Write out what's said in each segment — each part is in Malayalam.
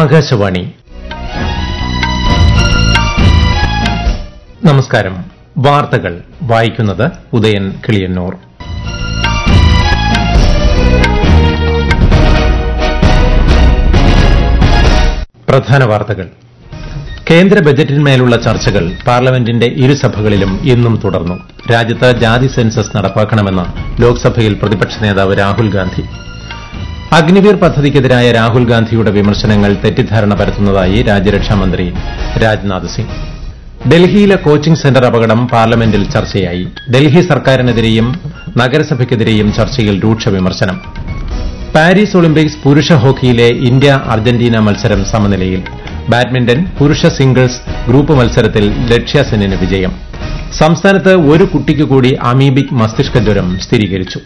ആകാശവാണി നമസ്കാരം വാർത്തകൾ വായിക്കുന്നത് ഉദയൻ കിളിയന്നൂർ പ്രധാന വാർത്തകൾ കേന്ദ്ര ബജറ്റിന്മേലുള്ള ചർച്ചകൾ പാർലമെന്റിന്റെ ഇരുസഭകളിലും ഇന്നും തുടർന്നു രാജ്യത്ത് ജാതി സെൻസസ് നടപ്പാക്കണമെന്ന് ലോക്സഭയിൽ പ്രതിപക്ഷ നേതാവ് രാഹുൽ ഗാന്ധി അഗ്നിവീർ പദ്ധതിക്കെതിരായ രാഹുൽ ഗാന്ധിയുടെ വിമർശനങ്ങൾ തെറ്റിദ്ധാരണ പരത്തുന്നതായി രാജ്യരക്ഷാമന്ത്രി രാജ്നാഥ് സിംഗ് ഡൽഹിയിലെ കോച്ചിംഗ് സെന്റർ അപകടം പാർലമെന്റിൽ ചർച്ചയായി ഡൽഹി സർക്കാരിനെതിരെയും നഗരസഭയ്ക്കെതിരെയും ചർച്ചയിൽ രൂക്ഷ വിമർശനം പാരീസ് ഒളിമ്പിക്സ് പുരുഷ ഹോക്കിയിലെ ഇന്ത്യ അർജന്റീന മത്സരം സമനിലയിൽ ബാഡ്മിന്റൺ പുരുഷ സിംഗിൾസ് ഗ്രൂപ്പ് മത്സരത്തിൽ ലക്ഷ്യാസെന്നിന് വിജയം സംസ്ഥാനത്ത് ഒരു കുട്ടിക്ക് കൂടി അമീബിക് മസ്തിഷ്ക ജ്വരം സ്ഥിരീകരിച്ചു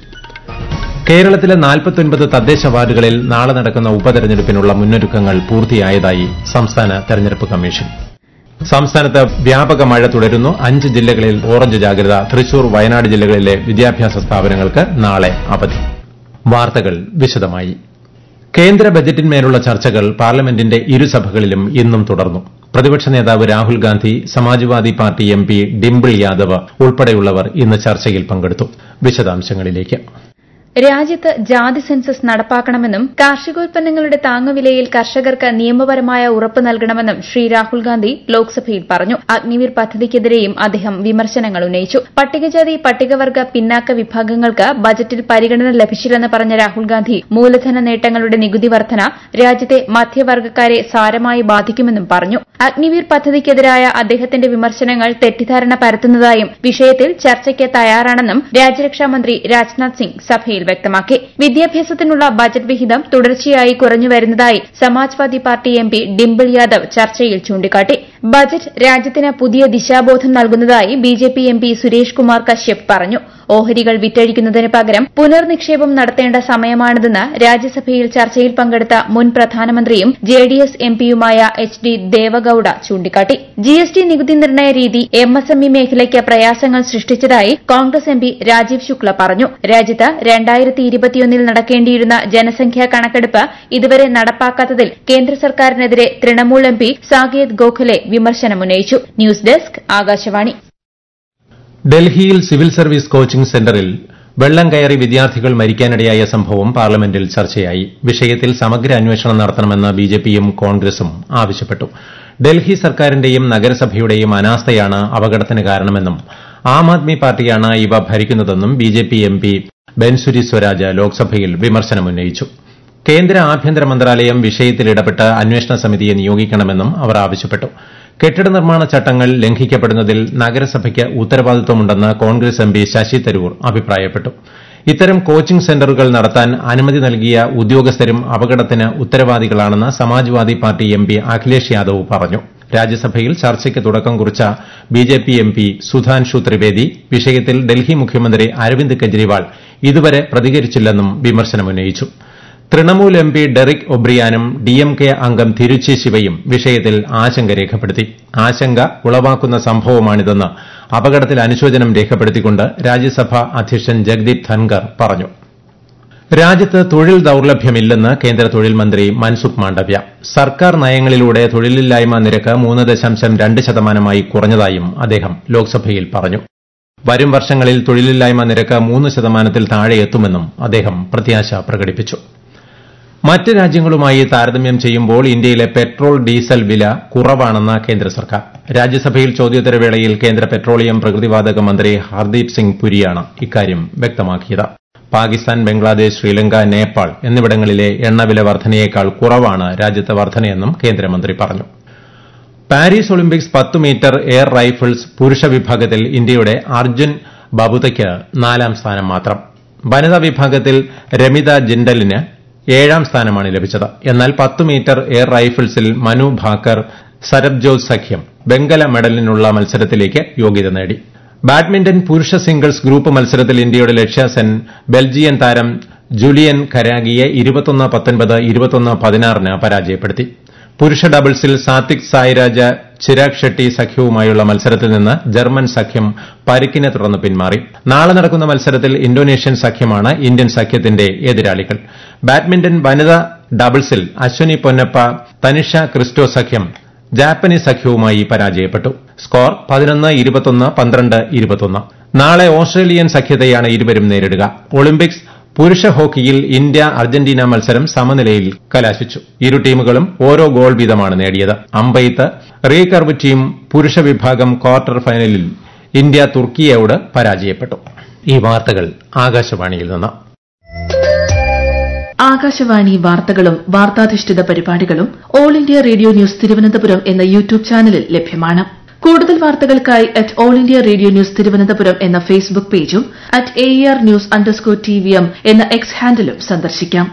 കേരളത്തിലെ നാൽപ്പത്തൊൻപത് തദ്ദേശ വാർഡുകളിൽ നാളെ നടക്കുന്ന ഉപതെരഞ്ഞെടുപ്പിനുള്ള മുന്നൊരുക്കങ്ങൾ പൂർത്തിയായതായി സംസ്ഥാന തെരഞ്ഞെടുപ്പ് കമ്മീഷൻ സംസ്ഥാനത്ത് വ്യാപക മഴ തുടരുന്നു അഞ്ച് ജില്ലകളിൽ ഓറഞ്ച് ജാഗ്രത തൃശൂർ വയനാട് ജില്ലകളിലെ വിദ്യാഭ്യാസ സ്ഥാപനങ്ങൾക്ക് നാളെ അവധി വാർത്തകൾ വിശദമായി കേന്ദ്ര ബജറ്റിന്മേലുള്ള ചർച്ചകൾ പാർലമെന്റിന്റെ ഇരുസഭകളിലും ഇന്നും തുടർന്നു പ്രതിപക്ഷ നേതാവ് Rahul Gandhi Samajwadi party M P Dimple Yadav ഉൾപ്പെടെയുള്ളവർ ഇന്ന് ചർച്ചയിൽ പങ്കെടുത്തു വിശദാംശങ്ങളിലേക്ക് രാജ്യത്ത് ജാതി സെൻസസ് നടപ്പാക്കണമെന്നും കാർഷികോൽപ്പന്നങ്ങളുടെ താങ്ങുവിലയിൽ കർഷകർക്ക് നിയമപരമായ ഉറപ്പ് നൽകണമെന്നും ശ്രീ രാഹുൽ ഗാന്ധി ലോക്സഭയിൽ പറഞ്ഞു അഗ്നിവീർ പദ്ധതിക്കെതിരെയും അദ്ദേഹം വിമർശനങ്ങൾ ഉന്നയിച്ചു പട്ടികജാതി പട്ടികവർഗ പിന്നാക്ക വിഭാഗങ്ങൾക്ക് ബജറ്റിൽ പരിഗണന ലഭിച്ചില്ലെന്ന് പറഞ്ഞ രാഹുൽ ഗാന്ധി മൂലധന നേട്ടങ്ങളുടെ നികുതി വർധന രാജ്യത്തെ മധ്യവർഗക്കാരെ സാരമായി ബാധിക്കുമെന്നും പറഞ്ഞു അഗ്നിവീർ പദ്ധതിക്കെതിരായ അദ്ദേഹത്തിന്റെ വിമർശനങ്ങൾ തെറ്റിദ്ധാരണ പരത്തുന്നതായും വിഷയത്തിൽ ചർച്ചയ്ക്ക് തയ്യാറാണെന്നും രാജ്യരക്ഷാമന്ത്രി രാജ്നാഥ് സിംഗ് സഭയിൽ വ്യക്തമാക്കി വിദ്യാഭ്യാസത്തിനുള്ള ബജറ്റ് വിഹിതം തുടർച്ചയായി കുറഞ്ഞുവരുന്നതായി Samajwadi party M P Dimple Yadav ചർച്ചയിൽ ചൂണ്ടിക്കാട്ടി ബജറ്റ് രാജ്യത്തിന് പുതിയ ദിശാബോധം നൽകുന്നതായി BJP M P Suresh Kumar Kashyap പറഞ്ഞു ഓഹരികൾ വിറ്റഴിക്കുന്നതിന് പകരം പുനർനിക്ഷേപം നടത്തേണ്ട സമയമാണിതെന്ന് രാജ്യസഭയിൽ ചർച്ചയിൽ പങ്കെടുത്ത മുൻ പ്രധാനമന്ത്രിയും ജെഡിഎസ് എംപിയുമായ എച്ച് ഡി ദേവഗൌഡ ചൂണ്ടിക്കാട്ടി ജിഎസ്ടി നികുതി നിർണയ രീതി എംഎസ്എംഇ മേഖലയ്ക്ക് പ്രയാസങ്ങൾ സൃഷ്ടിച്ചതായി കോൺഗ്രസ് എംപി രാജീവ് ശുക്ല പറഞ്ഞു രാജ്യത്ത് രണ്ടായിരത്തി ഇരുപത്തിയൊന്നിൽ നടക്കേണ്ടിയിരുന്ന ജനസംഖ്യാ കണക്കെടുപ്പ് ഇതുവരെ നടപ്പാക്കാത്തതിൽ കേന്ദ്ര സർക്കാരിനെതിരെ തൃണമൂൽ എംപി സാകേത് ഗോഖലെ വിമർശനമുന്നയിച്ചു ന്യൂസ് ഡെസ്ക് ആകാശവാണി ഡൽഹിയിൽ സിവിൽ സർവീസ് കോച്ചിംഗ് സെന്ററിൽ വെള്ളം കയറി വിദ്യാർത്ഥികൾ മരിക്കാനിടയായ സംഭവം പാർലമെന്റിൽ ചർച്ചയായി വിഷയത്തിൽ സമഗ്ര അന്വേഷണം നടത്തണമെന്ന് ബിജെപിയും കോൺഗ്രസും ആവശ്യപ്പെട്ടു ഡൽഹി സർക്കാരിന്റെയും നഗരസഭയുടെയും അനാസ്ഥയാണ് അപകടത്തിന് കാരണമെന്നും ആം ആദ്മി പാർട്ടിയാണ് ഇവ ഭരിക്കുന്നതെന്നും BJP M P Bansuri Swaraj ലോക്സഭയിൽ വിമർശനമുന്നയിച്ചു കേന്ദ്ര ആഭ്യന്തര മന്ത്രാലയം വിഷയത്തിൽ ഇടപെട്ട് അന്വേഷണ സമിതിയെ നിയോഗിക്കണമെന്നും അവർ ആവശ്യപ്പെട്ടു കെട്ടിട നിർമ്മാണ ചട്ടങ്ങൾ ലംഘിക്കപ്പെടുന്നതിൽ നഗരസഭയ്ക്ക് ഉത്തരവാദിത്വമുണ്ടെന്ന് കോൺഗ്രസ് എം പി ശശി തരൂർ അഭിപ്രായപ്പെട്ടു ഇത്തരം കോച്ചിംഗ് സെന്ററുകൾ നടത്താൻ അനുമതി നൽകിയ ഉദ്യോഗസ്ഥരും അപകടത്തിന് ഉത്തരവാദികളാണെന്ന് Samajwadi party M P Akhilesh Yadav പറഞ്ഞു രാജ്യസഭയിൽ ചർച്ചയ്ക്ക് തുടക്കം കുറിച്ച BJP M P Sudhanshu Trivedi വിഷയത്തിൽ ഡൽഹി മുഖ്യമന്ത്രി അരവിന്ദ് കെജ്രിവാൾ ഇതുവരെ പ്രതികരിച്ചില്ലെന്നും വിമർശനമുന്നയിച്ചു തൃണമൂൽ എം പി ഡെറിക് ഒബ്രിയാനും ഡിഎംകെ അംഗം തിരുച്ചി ശിവയും വിഷയത്തിൽ ആശങ്ക രേഖപ്പെടുത്തി ആശങ്ക ഉളവാക്കുന്ന സംഭവമാണിതെന്ന് അപകടത്തിൽ അനുശോചനം രേഖപ്പെടുത്തിക്കൊണ്ട് രാജ്യസഭാ അധ്യക്ഷൻ ജഗ്ദീപ് ധൻകർ പറഞ്ഞു രാജ്യത്ത് തൊഴിൽ ദൌർലഭ്യമില്ലെന്ന് കേന്ദ്ര തൊഴിൽ മന്ത്രി മൻസുഖ് മാണ്ഡവ്യ സർക്കാർ നയങ്ങളിലൂടെ തൊഴിലില്ലായ്മ നിരക്ക് മൂന്ന് ദശാംശം രണ്ട് ശതമാനമായി കുറഞ്ഞതായും അദ്ദേഹം ലോക്സഭയിൽ പറഞ്ഞു വരും വർഷങ്ങളിൽ തൊഴിലില്ലായ്മ നിരക്ക് മൂന്ന് ശതമാനത്തിൽ താഴെ എത്തുമെന്നും അദ്ദേഹം പ്രത്യാശ പ്രകടിപ്പിച്ചു മറ്റ് രാജ്യങ്ങളുമായി താരതമ്യം ചെയ്യുമ്പോൾ ഇന്ത്യയിലെ പെട്രോൾ ഡീസൽ വില കുറവാണെന്ന് കേന്ദ്ര സർക്കാർ രാജ്യസഭയിൽ ചോദ്യോത്തരവേളയിൽ കേന്ദ്ര പെട്രോളിയം പ്രകൃതിവാതക മന്ത്രി ഹർദീപ് സിംഗ് പുരിയാണ് ഇക്കാര്യം വ്യക്തമാക്കിയത് പാകിസ്ഥാൻ ബംഗ്ലാദേശ് ശ്രീലങ്ക നേപ്പാൾ എന്നിവിടങ്ങളിലെ എണ്ണവില വർധനയേക്കാൾ കുറവാണ് രാജ്യത്തെ വർധനയെന്നും കേന്ദ്രമന്ത്രി പറഞ്ഞു പാരീസ് ഒളിമ്പിക്സ് പത്ത് മീറ്റർ എയർ റൈഫിൾസ് പുരുഷ വിഭാഗത്തിൽ ഇന്ത്യയുടെ അർജുൻ ബബുതയ്ക്ക് നാലാം സ്ഥാനം മാത്രം വനിതാ വിഭാഗത്തിൽ രമിത ജിൻഡലിന് ഏഴാം സ്ഥാനമാണ് ലഭിച്ചത് എന്നാൽ പത്ത് മീറ്റർ എയർ റൈഫിൾസിൽ മനു ഭാക്കർ സരബ്ജോത് സഖ്യം വെങ്കല മെഡലിനുള്ള മത്സരത്തിലേക്ക് യോഗ്യത നേടി ബാഡ്മിന്റൺ പുരുഷ സിംഗിൾസ് ഗ്രൂപ്പ് മത്സരത്തിൽ ഇന്ത്യയുടെ ലക്ഷ്യ സെൻ ബെൽജിയൻ താരം ജുലിയൻ ഖരാഗിയെ ഇരുപത്തൊന്ന് പത്തൊൻപത് ഇരുപത്തൊന്ന് പതിനാറിന് പരാജയപ്പെടുത്തി പുരുഷ ഡബിൾസിൽ സാത്വിക് സായിരാജ് ചിരാഗ് ഷെട്ടി സഖ്യവുമായുള്ള മത്സരത്തിൽ നിന്ന് ജർമ്മൻ സഖ്യം പരിക്കിനെ തുടർന്ന് പിന്മാറി നാളെ നടക്കുന്ന മത്സരത്തിൽ ഇന്തോനേഷ്യൻ സഖ്യമാണ് ഇന്ത്യൻ സഖ്യത്തിന്റെ എതിരാളികൾ ബാഡ്മിന്റൺ വനിതാ ഡബിൾസിൽ അശ്വനി പൊന്നപ്പ തനിഷ ക്രിസ്റ്റോ സഖ്യം ജാപ്പനീസ് സഖ്യവുമായി പരാജയപ്പെട്ടു സ്കോർ പതിനൊന്ന് ഇരുപത്തൊന്ന് പന്ത്രണ്ട് ഇരുപത്തൊന്ന് നാളെ ഓസ്ട്രേലിയൻ സഖ്യത്തെയാണ് ഇരുവരും നേരിടുക ഒളിമ്പിക്സ് പുരുഷ ഹോക്കിയിൽ ഇന്ത്യ അർജന്റീന മത്സരം സമനിലയിൽ കലാശിച്ചു ഇരു ടീമുകളും ഓരോ ഗോൾ വീതമാണ് നേടിയത് അമ്പെയ്ത്ത് റീകർവ് ടീം പുരുഷ വിഭാഗം ക്വാർട്ടർ ഫൈനലിൽ ഇന്ത്യ തുർക്കിയോട് പരാജയപ്പെട്ടു ഈ വാർത്തകൾ ആകാശവാണിയിൽ നിന്ന് ആകാശവാണി വാർത്തകളും വാർത്താധിഷ്ഠിത പരിപാടികളും All India Radio News Thiruvananthapuram എന്ന യൂട്യൂബ് ചാനലിൽ ലഭ്യമാണ് കൂടുതൽ വാർത്തകൾക്കായി at All India Radio News Thiruvananthapuram എന്ന ഫേസ്ബുക്ക് പേജും at A R news underscore T V M എന്ന എക്സ് ഹാൻഡിലും സന്ദർശിക്കാം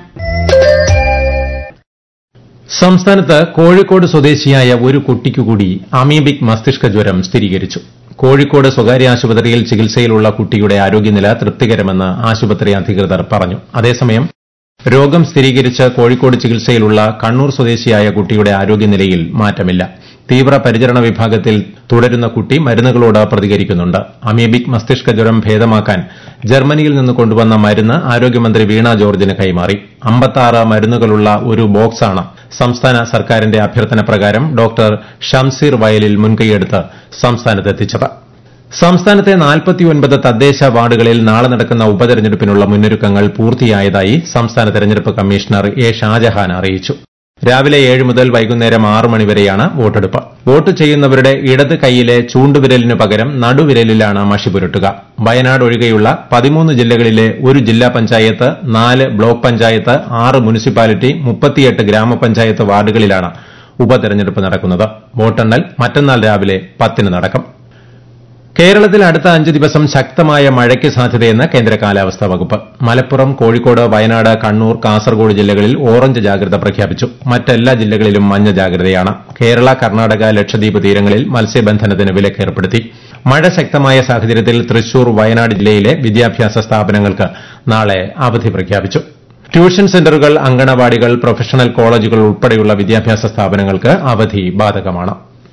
സംസ്ഥാനത്ത് കോഴിക്കോട് സ്വദേശിയായ ഒരു കുട്ടിക്കുകൂടി അമീബിക് മസ്തിഷ്ക ജ്വരം സ്ഥിരീകരിച്ചു കോഴിക്കോട് സ്വകാര്യ ആശുപത്രിയിൽ ചികിത്സയിലുള്ള കുട്ടിയുടെ ആരോഗ്യനില തൃപ്തികരമെന്ന് ആശുപത്രി അധികൃതർ പറഞ്ഞു അതേസമയം രോഗം സ്ഥിരീകരിച്ച് കോഴിക്കോട് ചികിത്സയിലുള്ള കണ്ണൂർ സ്വദേശിയായ കുട്ടിയുടെ ആരോഗ്യനിലയിൽ മാറ്റമില്ല തീവ്ര പരിചരണ വിഭാഗത്തിൽ തുടരുന്ന കുട്ടി മരുന്നുകളോട് പ്രതികരിക്കുന്നുണ്ട് അമീബിക് മസ്തിഷ്ക ജ്വരം ഭേദമാക്കാൻ ജർമ്മനിയിൽ നിന്ന് കൊണ്ടുവന്ന മരുന്ന് ആരോഗ്യമന്ത്രി വീണ ജോർജിന് കൈമാറി അമ്പത്താറ് മരുന്നുകളുള്ള ഒരു ബോക്സാണ് സംസ്ഥാന സർക്കാരിന്റെ അഭ്യർത്ഥന പ്രകാരം ഡോക്ടർ ഷംസീർ വയലിൽ മുൻകൈയെടുത്ത് സംസ്ഥാനത്തെത്തിച്ചത് സംസ്ഥാനത്തെ നാൽപ്പത്തിയൊൻപത് തദ്ദേശ വാർഡുകളിൽ നാളെ നടക്കുന്ന ഉപതെരഞ്ഞെടുപ്പിനുള്ള മുന്നൊരുക്കങ്ങൾ പൂർത്തിയായതായി സംസ്ഥാന തെരഞ്ഞെടുപ്പ് കമ്മീഷണർ എ ഷാജഹാൻ അറിയിച്ചു രാവിലെ ഏഴ് മുതൽ വൈകുന്നേരം ആറ് മണിവരെയാണ് വോട്ടെടുപ്പ് വോട്ട് ചെയ്യുന്നവരുടെ ഇടത് കൈയിലെ ചൂണ്ടുവിരലിനു പകരം നടുവിരലിലാണ് മഷി പുരട്ടുക വയനാട് ഒഴികെയുള്ള പതിമൂന്ന് ജില്ലകളിലെ ഒരു ജില്ലാ പഞ്ചായത്ത് നാല് ബ്ലോക്ക് പഞ്ചായത്ത് ആറ് മുനിസിപ്പാലിറ്റി മുപ്പത്തിയെട്ട് ഗ്രാമപഞ്ചായത്ത് വാർഡുകളിലാണ് ഉപതെരഞ്ഞെടുപ്പ് നടക്കുന്നത് വോട്ടെണ്ണൽ മറ്റന്നാൾ രാവിലെ പത്തിന് നടക്കും കേരളത്തിൽ അടുത്ത അഞ്ച് ദിവസം ശക്തമായ മഴയ്ക്ക് സാധ്യതയെന്ന് കേന്ദ്ര കാലാവസ്ഥാ വകുപ്പ് മലപ്പുറം കോഴിക്കോട് വയനാട് കണ്ണൂർ കാസർഗോഡ് ജില്ലകളിൽ ഓറഞ്ച് ജാഗ്രത പ്രഖ്യാപിച്ചു മറ്റെല്ലാ ജില്ലകളിലും മഞ്ഞ ജാഗ്രതയാണ് കേരള കർണാടക ലക്ഷദ്വീപ് തീരങ്ങളിൽ മത്സ്യബന്ധനത്തിന് വിലക്കേർപ്പെടുത്തി മഴ ശക്തമായ സാഹചര്യത്തിൽ തൃശൂർ വയനാട് ജില്ലയിലെ വിദ്യാഭ്യാസ സ്ഥാപനങ്ങൾക്ക് നാളെ അവധി പ്രഖ്യാപിച്ചു ട്യൂഷൻ സെന്ററുകൾ അങ്കണവാടികൾ പ്രൊഫഷണൽ കോളേജുകൾ ഉൾപ്പെടെയുള്ള വിദ്യാഭ്യാസ സ്ഥാപനങ്ങൾക്ക് അവധി ബാധകമാണ്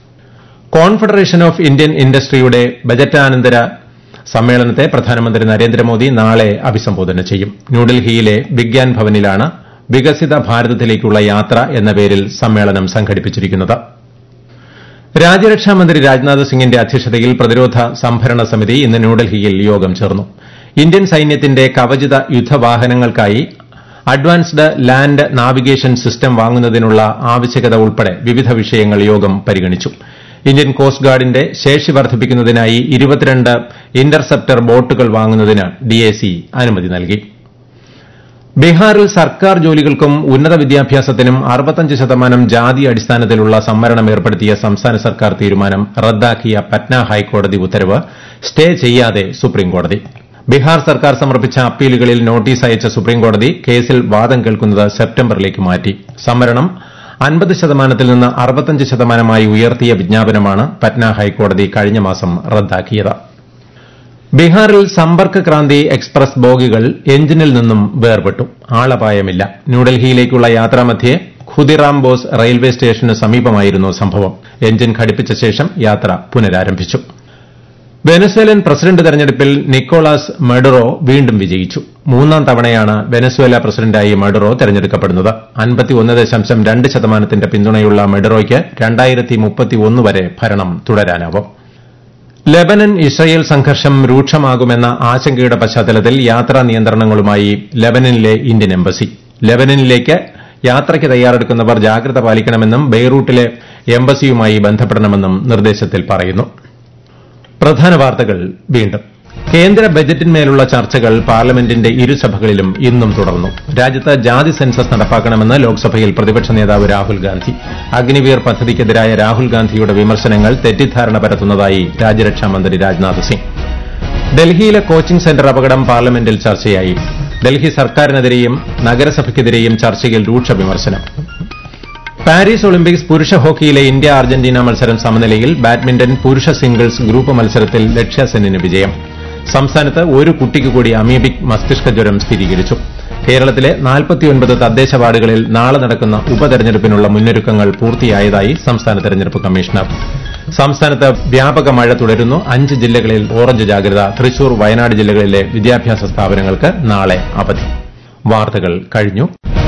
കോൺഫെഡറേഷൻ ഓഫ് ഇന്ത്യൻ ഇൻഡസ്ട്രിയുടെ ബജറ്റാനന്തര സമ്മേളനത്തെ പ്രധാനമന്ത്രി നരേന്ദ്രമോദി നാളെ അഭിസംബോധന ചെയ്യും ന്യൂഡൽഹിയിലെ വിഗ്യാൻ ഭവനിലാണ് വികസിത ഭാരതത്തിലേക്കുള്ള യാത്ര എന്ന പേരിൽ സമ്മേളനം സംഘടിപ്പിച്ചിരിക്കുന്നത് രാജ്യരക്ഷാമന്ത്രി രാജ്നാഥ് സിംഗിന്റെ അധ്യക്ഷതയിൽ പ്രതിരോധ സംഭരണ സമിതി ഇന്ന് ന്യൂഡൽഹിയിൽ യോഗം ചേർന്നു ഇന്ത്യൻ സൈന്യത്തിന്റെ കവചിത യുദ്ധവാഹനങ്ങൾക്കായി അഡ്വാൻസ്ഡ് ലാൻഡ് നാവിഗേഷൻ സിസ്റ്റം വാങ്ങുന്നതിനുള്ള ആവശ്യകത ഉൾപ്പെടെ വിവിധ വിഷയങ്ങൾ യോഗം പരിഗണിച്ചു ഇന്ത്യൻ കോസ്റ്റ് ഗാർഡിന്റെ ശേഷി വർദ്ധിപ്പിക്കുന്നതിനായി ഇരുപത്തിരണ്ട് ഇന്റർസെപ്റ്റർ ബോട്ടുകൾ വാങ്ങുന്നതിന് ഡിഎസി അനുമതി നൽകി ബീഹാറിൽ സർക്കാർ ജോലികൾക്കും ഉന്നത വിദ്യാഭ്യാസത്തിനും അറുപത്തഞ്ച് ശതമാനം ജാതി അടിസ്ഥാനത്തിലുള്ള സംവരണം ഏർപ്പെടുത്തിയ സംസ്ഥാന സർക്കാർ തീരുമാനം റദ്ദാക്കിയ പറ്റ്ന ഹൈക്കോടതി ഉത്തരവ് സ്റ്റേ ചെയ്യാതെ സുപ്രീംകോടതി ബീഹാർ സർക്കാർ സമർപ്പിച്ച അപ്പീലുകളിൽ നോട്ടീസ് അയച്ച സുപ്രീംകോടതി കേസിൽ വാദം കേൾക്കുന്നത് സെപ്റ്റംബറിലേക്ക് മാറ്റി സംവരണം അൻപത് ശതമാനത്തിൽ നിന്ന് അറുപത്തഞ്ച് ശതമാനമായി ഉയർത്തിയ വിജ്ഞാപനമാണ് പറ്റ്ന ഹൈക്കോടതി കഴിഞ്ഞ മാസം റദ്ദാക്കിയത് ബീഹാറിൽ സമ്പർക്ക് ക്രാന്തി എക്സ്പ്രസ് ബോഗികൾ എഞ്ചിനിൽ നിന്നും വേർപെട്ടു ആളപായമില്ല ന്യൂഡൽഹിയിലേക്കുള്ള യാത്രാമധ്യേ ഖുദിറാം ബോസ് റെയിൽവേ സ്റ്റേഷന് സമീപമായിരുന്നു സംഭവം എഞ്ചിൻ ഘടിപ്പിച്ച ശേഷം യാത്ര പുനരാരംഭിച്ചു വെനസ്വേലൻ പ്രസിഡന്റ് തെരഞ്ഞെടുപ്പിൽ നിക്കോളാസ് മെഡുറോ വീണ്ടും വിജയിച്ചു മൂന്നാം തവണയാണ് വെനസ്വേല പ്രസിഡന്റായി മെഡുറോ തെരഞ്ഞെടുക്കപ്പെടുന്നത് അൻപത്തിയൊന്ന് ദശാംശം രണ്ട് ശതമാനത്തിന്റെ പിന്തുണയുള്ള മെഡുറോയ്ക്ക് രണ്ടായിരത്തി മുപ്പത്തിയൊന്ന് വരെ ഭരണം തുടരാനാവും ലെബനൻ ഇസ്രയേൽ സംഘർഷം രൂക്ഷമാകുമെന്ന ആശങ്കയുടെ പശ്ചാത്തലത്തിൽ യാത്രാ നിയന്ത്രണങ്ങളുമായി ലെബനനിലെ ഇന്ത്യൻ എംബസി ലെബനനിലേക്ക് യാത്രയ്ക്ക് തയ്യാറെടുക്കുന്നവർ ജാഗ്രത പാലിക്കണമെന്നും ബെയ്റൂട്ടിലെ എംബസിയുമായി ബന്ധപ്പെടണമെന്നും നിർദ്ദേശത്തിൽ പറയുന്നു പ്രധാന വാർത്തകൾ വീണ്ടും കേന്ദ്ര ബജറ്റിന്മേലുള്ള ചർച്ചകൾ പാർലമെന്റിന്റെ ഇരുസഭകളിലും ഇന്നും തുടർന്നു രാജ്യത്ത് ജാതി സെൻസസ് നടപ്പാക്കണമെന്ന് ലോക്സഭയിൽ പ്രതിപക്ഷ നേതാവ് രാഹുൽ ഗാന്ധി അഗ്നിവീർ പദ്ധതിക്കെതിരായ രാഹുൽ ഗാന്ധിയുടെ വിമർശനങ്ങൾ തെറ്റിദ്ധാരണ പരത്തുന്നതായി രാജ്യരക്ഷാമന്ത്രി രാജ്നാഥ് സിംഗ് ഡൽഹിയിലെ കോച്ചിംഗ് സെന്റർ അപകടം പാർലമെന്റിൽ ചർച്ചയായി ഡൽഹി സർക്കാരിനെതിരെയും നഗരസഭയ്ക്കെതിരെയും ചർച്ചയിൽ രൂക്ഷ വിമർശനം പാരീസ് ഒളിമ്പിക്സ് പുരുഷ ഹോക്കിയിലെ ഇന്ത്യ അർജന്റീന മത്സരം സമനിലയിൽ ബാഡ്മിന്റൺ പുരുഷ സിംഗിൾസ് ഗ്രൂപ്പ് മത്സരത്തിൽ ലക്ഷ്യസെന്നിന് വിജയം സംസ്ഥാനത്ത് ഒരു കുട്ടിക്ക് കൂടി അമീബിക് മസ്തിഷ്ക ജ്വരം സ്ഥിരീകരിച്ചു കേരളത്തിലെ നാൽപ്പത്തിയൊൻപത് തദ്ദേശ വാർഡുകളിൽ നാളെ നടക്കുന്ന ഉപതെരഞ്ഞെടുപ്പിനുള്ള മുന്നൊരുക്കങ്ങൾ പൂർത്തിയായതായി സംസ്ഥാന തെരഞ്ഞെടുപ്പ് കമ്മീഷണർ സംസ്ഥാനത്ത് വ്യാപക മഴ തുടരുന്നു അഞ്ച് ജില്ലകളിൽ ഓറഞ്ച് ജാഗ്രത തൃശൂർ വയനാട് ജില്ലകളിലെ വിദ്യാഭ്യാസ സ്ഥാപനങ്ങൾക്ക് നാളെ അവധി വാർത്തകൾ കഴിഞ്ഞു